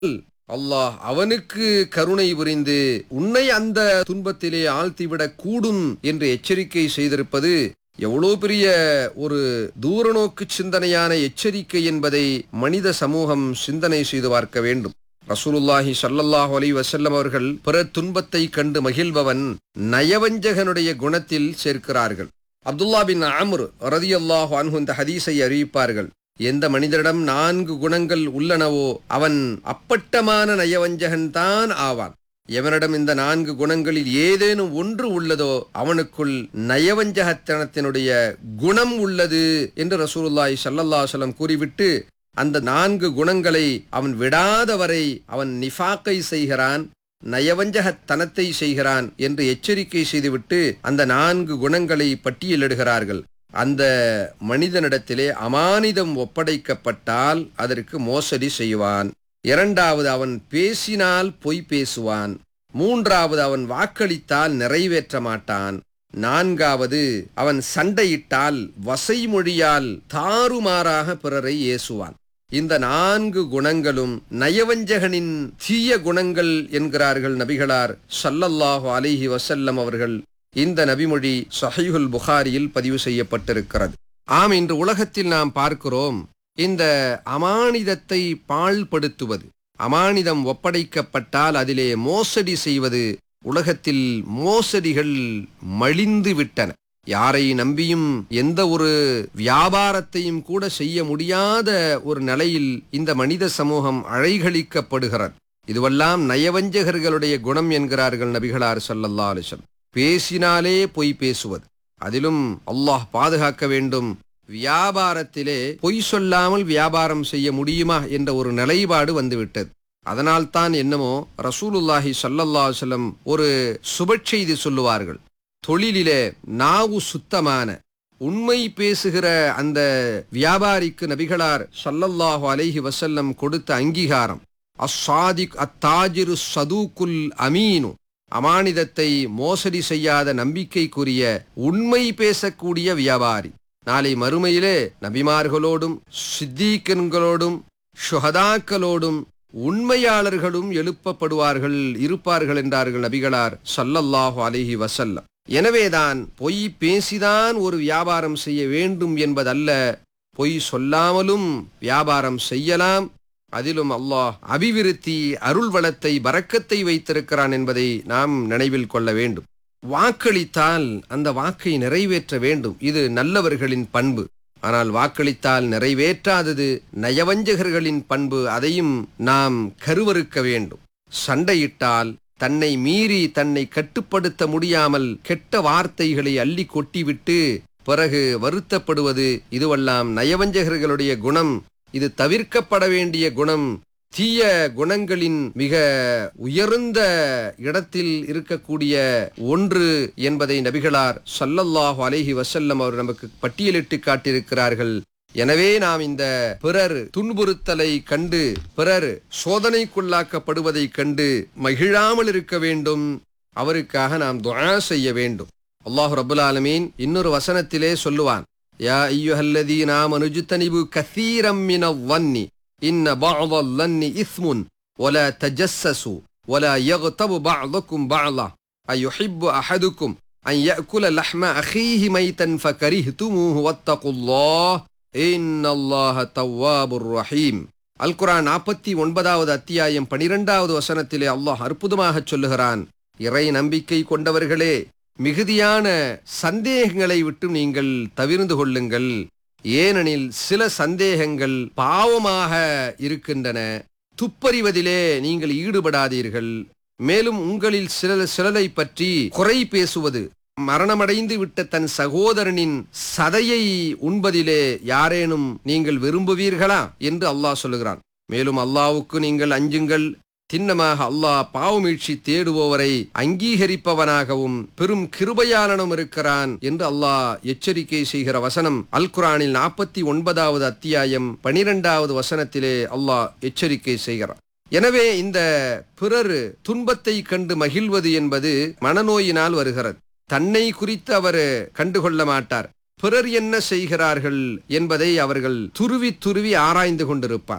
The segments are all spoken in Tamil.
அல்லாஹ் அவனுக்கு கருணை புரிந்து உன்னை அந்த துன்பத்திலே ஆழ்த்திவிடக் கூடும் என்று எச்சரிக்கை செய்திருப்பது எவ்வளோ பெரிய ஒரு தூரநோக்கு சிந்தனையான எச்சரிக்கை என்பதை மனித சமூகம் சிந்தனை செய்து பார்க்க வேண்டும் ரசூலுல்லாஹி ஸல்லல்லாஹு அலைஹி வஸல்லம் அவர்கள் பிறர் துன்பத்தை கண்டு மகிழ்பவன் நயவஞ்சகனுடைய குணத்தில் சேர்க்கிறார்கள் அப்துல்லா பின் அம்ர் ரதியல்லாஹு அன்ஹு இந்த ஹதீஸை அறிவிப்பார்கள் எந்த மனிதரிடம் நான்கு குணங்கள் உள்ளனவோ அவன் அப்பட்டமான நயவஞ்சகன்தான் ஆவான் எவனிடம் இந்த நான்கு குணங்களில் ஏதேனும் ஒன்று உள்ளதோ அவனுக்குள் நயவஞ்சகத்தனத்தினுடைய குணம் உள்ளது என்று ரசூலுல்லாஹி ஸல்லல்லாஹு அலைஹி வஸல்லம் கூறிவிட்டு அந்த நான்கு குணங்களை அவன் விடாதவரை அவன் நிஃபாக்கை செய்கிறான் நயவஞ்சகத்தனத்தை செய்கிறான் என்று எச்சரிக்கை செய்துவிட்டு அந்த நான்கு குணங்களை பட்டியலிடுகிறார்கள் அந்த மனிதனிடத்திலே அமானிதம் ஒப்படைக்கப்பட்டால் அதற்கு மோசடி செய்வான் இரண்டாவது அவன் பேசினால் பொய் பேசுவான் மூன்றாவது அவன் வாக்களித்தால் நிறைவேற்ற மாட்டான் நான்காவது அவன் சண்டையிட்டால் வசைமொழியால் தாறுமாறாக பிறரை ஏசுவான் இந்த நான்கு குணங்களும் நயவஞ்சகனின் தீய குணங்கள் என்கிறார்கள் நபிகளார் ஸல்லல்லாஹு அலைஹி வஸல்லம் அவர்கள் இந்த நபிமொழி சஹீஹுல் புகாரியில் பதிவு செய்யப்பட்டிருக்கிறது ஆம் இன்று உலகத்தில் நாம் பார்க்கிறோம் இந்த அமானிதத்தை பாழ்படுத்துவது அமானிதம் ஒப்படைக்கப்பட்டால் அதிலே மோசடி செய்வது உலகத்தில் மோசடிகள் மலிந்து விட்டன யாரை நம்பியும் எந்த ஒரு வியாபாரத்தையும் கூட செய்ய முடியாத ஒரு நிலையில் இந்த மனித சமூகம் அழைகளிக்கப்படுகிறது இதுவெல்லாம் நயவஞ்சகர்களுடைய குணம் என்கிறார்கள் நபிகளார் ஸல்லல்லாஹு அலைஹி வஸல்லம் பேசினாலே பொய் பேசுவது அதிலும் அல்லாஹ் பாதுகாக்க வேண்டும் வியாபாரத்திலே பொய் சொல்லாமல் வியாபாரம் செய்ய முடியுமா என்ற ஒரு நிலைப்பாடு வந்துவிட்டது அதனால்தான் என்னமோ ரசூலுல்லாஹி ஸல்லல்லாஹு அலைஹி வஸல்லம் ஒரு சுபச்செய்தி சொல்லுவார்கள் தொழிலிலே நாவு சுத்தமான உண்மை பேசுகிற அந்த வியாபாரிக்கு நபிகளார் ஸல்லல்லாஹு அலைஹி வஸல்லம் கொடுத்த அங்கீகாரம் அஸ்ஸாதிக் அத்தாஜிரு சதூக்குல் அமீனு அமானிதத்தை மோசடி செய்யாத நம்பிக்கைக்குரிய உண்மை பேசக்கூடிய வியாபாரி நாளை மறுமையிலே நபிமார்களோடும் சித்தீக்கன்களோடும் ஷுஹதாக்களோடும் உண்மையாளர்களும் எழுப்பப்படுவார்கள் இருப்பார்கள் என்றார்கள் நபிகளார் ஸல்லல்லாஹு அலைஹி வஸல்லம் எனவேதான் பொய் பேசிதான் ஒரு வியாபாரம் செய்ய வேண்டும் என்பதல்ல பொய் சொல்லாமலும் வியாபாரம் செய்யலாம் அதிலும் அல்லாஹ் அபிவிருத்தி அருள் வளத்தை பறக்கத்தை வைத்திருக்கிறான் என்பதை நாம் நினைவில் கொள்ள வேண்டும் வாக்களித்தால் அந்த வாக்கை நிறைவேற்ற வேண்டும் இது நல்லவர்களின் பண்பு ஆனால் வாக்களித்தால் நிறைவேற்றாதது நயவஞ்சகர்களின் பண்பு அதையும் நாம் கருவறுக்க வேண்டும் சண்டையிட்டால் தன்னை மீறி தன்னை கட்டுப்படுத்த முடியாமல் கெட்ட வார்த்தைகளை அள்ளி கொட்டிவிட்டு பிறகு வருத்தப்படுவது இதுவெல்லாம் நயவஞ்சகர்களுடைய குணம் இது தவிர்க்கப்பட வேண்டிய குணம் தீய குணங்களின் மிக உயர்ந்த இடத்தில் இருக்கக்கூடிய ஒன்று என்பதை நபிகளார் ஸல்லல்லாஹு அலைஹி வஸல்லம் அவர் நமக்கு பட்டியலிட்டு காட்டியிருக்கிறார்கள் எனவே நாம் இந்த பிறர் துன்புறுத்தலை கண்டு பிறர் சோதனைக்குள்ளாக்கப்படுவதை கண்டு மகிழாமல் இருக்க வேண்டும் அவருக்காக நாம் துஆ செய்ய வேண்டும் அல்லாஹ் ரபுல் ஆலமீன் இன்னொரு வசனத்திலே சொல்லுவான் யா ஐயுஹல்லதீன ஆமனுஜ்தனிபு கஸீரம் மினல் வன்னி இன்ன பஅதல் லன்னி இஸ்முன் ولا تجسسوا ولا يغتب بعضكم بعضا أيحب أحدكم أن يأكل لحم أخيه ميتا فكرهتموه واتقوا الله إن الله تواب رحيم அல் குரான் நாற்பத்தி ஒன்பதாவது அத்தியாயம் பனிரெண்டாவது வசனத்திலே அல்லாஹ் அற்புதமாக சொல்லுகிறான் இறை நம்பிக்கை கொண்டவர்களே மிகுதியான சந்தேகங்களை விட்டு நீங்கள் தவிர்ந்து கொள்ளுங்கள் ஏனெனில் சில சந்தேகங்கள் பாவமாக இருக்கின்றன துப்பறிவதிலே நீங்கள் ஈடுபடாதீர்கள் மேலும் உங்களில் சில சிலரை பற்றி குறை பேசுவது மரணமடைந்து விட்ட தன் சகோதரனின் சதையை உண்பதிலே யாரேனும் நீங்கள் விரும்புவீர்களா என்று அல்லாஹ் சொல்லுகிறான் மேலும் அல்லாவுக்கு நீங்கள் அஞ்சுங்கள் திண்ணமாக அல்லாஹ் பாவமீழ்ச்சி தேடுபவரை அங்கீகரிப்பவனாகவும் பெரும் கிருபையாளனும் இருக்கிறான் என்று அல்லாஹ் எச்சரிக்கை செய்கிற வசனம் அல் குரானில் நாற்பத்தி ஒன்பதாவது அத்தியாயம் பனிரெண்டாவது வசனத்திலே அல்லாஹ் எச்சரிக்கை செய்கிறான் எனவே இந்த பிறர் துன்பத்தை கண்டு மகிழ்வது என்பது மனநோயினால் வருகிறது தன்னை குறித்து அவர் கண்டுகொள்ள மாட்டார் பிறர் என்ன செய்கிறார்கள் என்பதை அவர்கள் துருவி துருவி ஆராய்ந்து கொண்டிருப்பார்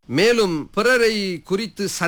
மேலும் பிறரை குறித்து